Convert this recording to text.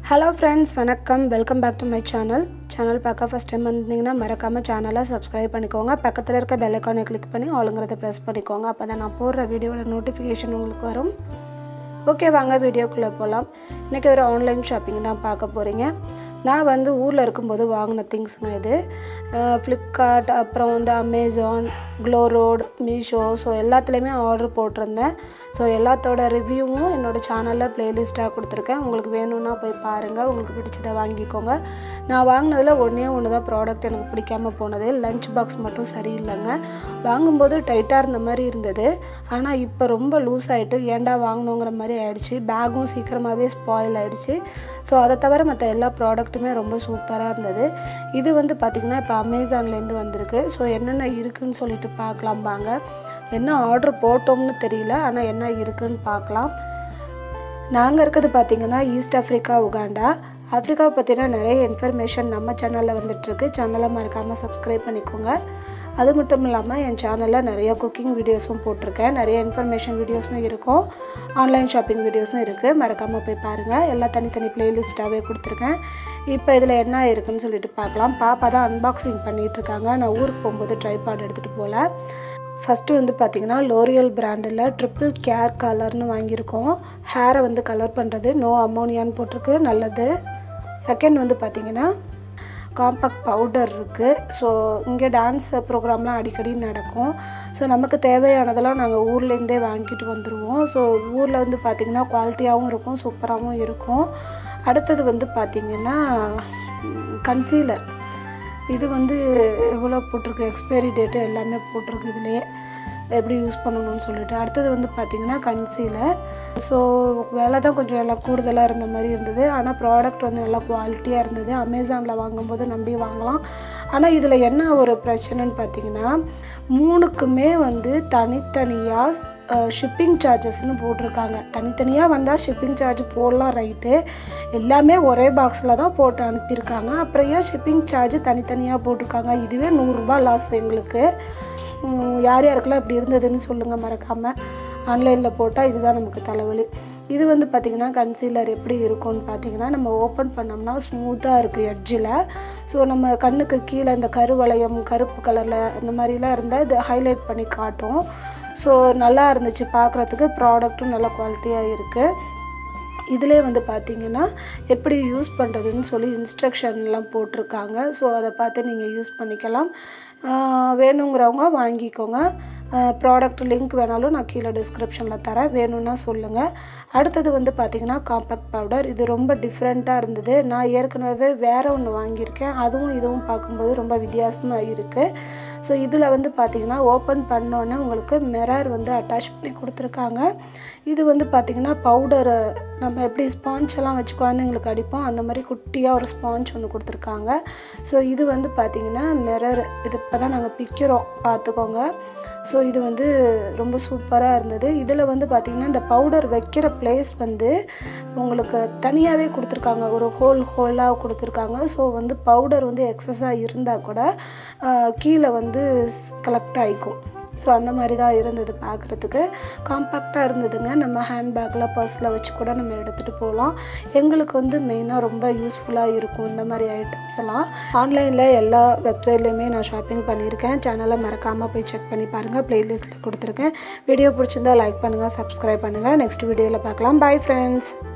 hello friends வணக்கம் welcome back to my channel channel பார்க்க first time வந்தீங்கன்னா மறக்காமல் சேனலை சப்ஸ்கிரைப் பண்ணிக்கோங்க பக்கத்தில் இருக்க பெல் ஐக்கானை கிளிக் பண்ணி ஆளுங்கிறத ப்ரெஸ் பண்ணிக்கோங்க அப்போ தான் நான் போடுற வீடியோவில் நோட்டிஃபிகேஷன் உங்களுக்கு வரும் ஓகே வாங்க வீடியோக்குள்ளே போகலாம் இன்றைக்கி ஒரு ஆன்லைன் ஷாப்பிங் தான் பார்க்க போகிறீங்க நான் வந்து ஊரில் இருக்கும்போது வாங்கின திங்ஸுங்க இது ஃப்ளிப்கார்ட் அப்புறம் வந்து Amazon Glowroad Meesho so எல்லாத்துலேயுமே ஆர்டர் போட்டிருந்தேன் ஸோ எல்லாத்தோட ரிவ்யூவும் என்னோடய சேனலில் ப்ளேலிஸ்ட்டாக கொடுத்துருக்கேன் உங்களுக்கு வேணும்னா போய் பாருங்கள் உங்களுக்கு பிடிச்சதை வாங்கிக்கோங்க நான் வாங்கினதில் ஒன்றே ஒன்று தான் ப்ராடக்ட் எனக்கு பிடிக்காம போனது லஞ்ச் பாக்ஸ் மட்டும் சரியில்லைங்க வாங்கும்போது டைட்டாக இருந்த மாதிரி இருந்தது ஆனால் இப்போ ரொம்ப லூஸ் ஆகிட்டு ஏன்டா வாங்கணுங்கிற மாதிரி ஆயிடுச்சு பேக்கும் சீக்கிரமாகவே ஸ்பாயில் ஆகிடுச்சு ஸோ அதை தவிர மற்ற எல்லா ப்ராடக்ட்டுமே ரொம்ப சூப்பராக இருந்தது இது வந்து பார்த்திங்கன்னா இப்போ அமேசான்லேருந்து வந்திருக்கு ஸோ என்னென்ன இருக்குதுன்னு சொல்லிட்டு பார்க்கலாம் வாங்க என்ன ஆர்டர் போட்டோம்னு தெரியல ஆனால் என்ன இருக்குதுன்னு பார்க்கலாம் நாங்கள் இருக்கிறது பார்த்திங்கன்னா ஈஸ்ட் ஆஃப்ரிக்கா உகாண்டா ஆஃப்ரிக்காவை பற்றின நிறைய இன்ஃபர்மேஷன் நம்ம சேனலில் வந்துட்டுருக்கு சேனலை மறக்காமல் சப்ஸ்கிரைப் பண்ணிக்கோங்க அது மட்டும் இல்லாமல் என் சேனலில் நிறைய குக்கிங் வீடியோஸும் போட்டிருக்கேன் நிறைய இன்ஃபர்மேஷன் வீடியோஸும் இருக்கும் ஆன்லைன் ஷாப்பிங் வீடியோஸும் இருக்குது மறக்காமல் போய் பாருங்கள் எல்லாம் தனித்தனி ப்ளேலிஸ்ட்டாகவே கொடுத்துருக்கேன் இப்போ இதில் என்ன இருக்குன்னு சொல்லிட்டு பார்க்கலாம் பாப்பா தான் அன்பாக்சிங் பண்ணிகிட்ருக்காங்க நான் ஊருக்கு போகும்போது ட்ரைபாட் எடுத்துகிட்டு போகல ஃபஸ்ட்டு வந்து பார்த்திங்கன்னா லோரியல் பிராண்டில் ட்ரிப்பிள் கேர் கலர்னு வாங்கியிருக்கோம் ஹேரை வந்து கலர் பண்ணுறது நோ அமோனியான்னு போட்டிருக்கு நல்லது செகண்ட் வந்து பார்த்திங்கன்னா காம்பேக்ட் பவுடர் இருக்குது ஸோ இங்கே டான்ஸ் ப்ரோக்ராம்லாம் அடிக்கடி நடக்கும் ஸோ நமக்கு தேவையானதெல்லாம் நாங்கள் ஊர்லேருந்தே வாங்கிட்டு வந்துடுவோம் ஸோ ஊரில் வந்து பார்த்திங்கன்னா குவாலிட்டியாகவும் இருக்கும் சூப்பராகவும் இருக்கும் அடுத்தது வந்து பார்த்திங்கன்னா கன்சீலர் இது வந்து எவ்வளோ போட்டிருக்கு எக்ஸ்பைரி டேட்டு எல்லாமே போட்டிருக்கு இதுலேயே எப்படி யூஸ் பண்ணணும்னு சொல்லிட்டு அடுத்தது வந்து பார்த்திங்கன்னா கன்சீலர் ஸோ விலை தான் கொஞ்சம் எல்லாம் கூடுதலாக இருந்த மாதிரி இருந்தது ஆனால் ப்ராடக்ட் வந்து நல்லா குவாலிட்டியாக இருந்தது அமேசானில் வாங்கும்போது நம்பி வாங்கலாம் ஆனால் இதில் என்ன ஒரு பிரச்சனைன்னு பார்த்தீங்கன்னா மூணுக்குமே வந்து தனித்தனியாக ஷிப்பிங் சார்ஜஸ்னு போட்டிருக்காங்க தனித்தனியாக வந்தால் ஷிப்பிங் சார்ஜ் போடலாம் ரைட்டு எல்லாமே ஒரே பாக்ஸில் தான் போட்டு அனுப்பியிருக்காங்க அப்புறம் ஏன் ஷிப்பிங் சார்ஜ் தனித்தனியாக போட்டிருக்காங்க இதுவே நூறுரூபா லாஸ் எங்களுக்கு யார் யாருக்கெல்லாம் இப்படி இருந்ததுன்னு சொல்லுங்கள் மறக்காமல் ஆன்லைனில் போட்டால் இதுதான் நமக்கு தலைவலி இது வந்து பார்த்திங்கன்னா கன்சீலர் எப்படி இருக்கும்னு பார்த்தீங்கன்னா நம்ம ஓப்பன் பண்ணோம்னா ஸ்மூத்தாக இருக்குது எட்ஜில் ஸோ நம்ம கண்ணுக்கு கீழே இந்த கருவளையம் கருப்பு கலரில் இந்த மாதிரிலாம் இருந்தால் இது ஹைலைட் பண்ணி காட்டும் ஸோ நல்லா இருந்துச்சு பார்க்குறதுக்கு ப்ராடக்ட்டும் நல்ல குவாலிட்டியாக இருக்குது இதிலே வந்து பார்த்திங்கன்னா எப்படி யூஸ் பண்ணுறதுன்னு சொல்லி இன்ஸ்ட்ரக்ஷன்லாம் போட்டிருக்காங்க ஸோ அதை பார்த்து நீங்கள் யூஸ் பண்ணிக்கலாம் வேணுங்கிறவங்க வாங்கிக்கோங்க ப்ராடக்ட் லிங்க் வேணாலும் நான் கீழே டிஸ்கிரிப்ஷனில் தரேன் வேணும்னா சொல்லுங்கள் அடுத்தது வந்து பார்த்திங்கன்னா காம்பேக்ட் பவுடர் இது ரொம்ப டிஃப்ரெண்ட்டாக இருந்தது நான் ஏற்கனவே வேறு ஒன்று வாங்கியிருக்கேன் அதுவும் இதுவும் பார்க்கும்போது ரொம்ப வித்தியாசமாக இருக்குது ஸோ இதில் வந்து பார்த்திங்கன்னா ஓப்பன் பண்ணோன்னே உங்களுக்கு மிரர் வந்து அட்டாச் பண்ணி கொடுத்துருக்காங்க இது வந்து பார்த்திங்கன்னா பவுடரு நம்ம எப்படி ஸ்பாஞ்ச் எல்லாம் வச்சு குழந்தைங்களுக்கு அடிப்போம் அந்த மாதிரி குட்டியாக ஒரு ஸ்பாஞ்ச் ஒன்று கொடுத்துருக்காங்க ஸோ இது வந்து பார்த்திங்கன்னா மிரர் இது இப்போ தான் நாங்கள் பிக்கிறோம் பார்த்துக்கோங்க ஸோ இது வந்து ரொம்ப சூப்பராக இருந்தது இதில் வந்து பார்த்திங்கன்னா இந்த பவுடர் வைக்கிற பிளேஸ் வந்து உங்களுக்கு தனியாகவே கொடுத்துருக்காங்க ஒரு ஹோல் ஹோலாக கொடுத்துருக்காங்க ஸோ வந்து பவுடர் வந்து எக்ஸஸாக இருந்தால் கூட கீழே வந்து கலெக்ட் ஆகிக்கும் ஸோ அந்த மாதிரி தான் இருந்தது பார்க்குறதுக்கு காம்பேக்டாக இருந்ததுங்க நம்ம ஹேண்ட்பேக்கில் பர்ஸில் வச்சு கூட நம்ம எடுத்துகிட்டு போகலாம் எங்களுக்கு வந்து மெயினாக ரொம்ப யூஸ்ஃபுல்லாக இருக்கும் இந்த மாதிரி ஐட்டம்ஸ் எல்லாம் ஆன்லைனில் எல்லா வெப்சைட்லேயுமே நான் ஷாப்பிங் பண்ணியிருக்கேன் சேனலை மறக்காமல் போய் செக் பண்ணி பாருங்கள் ப்ளேலிஸ்ட்டில் கொடுத்துருக்கேன் வீடியோ பிடிச்சிருந்தா லைக் பண்ணுங்கள் சப்ஸ்கிரைப் பண்ணுங்கள் நெக்ஸ்ட் வீடியோவில் பார்க்கலாம் பை ஃப்ரெண்ட்ஸ்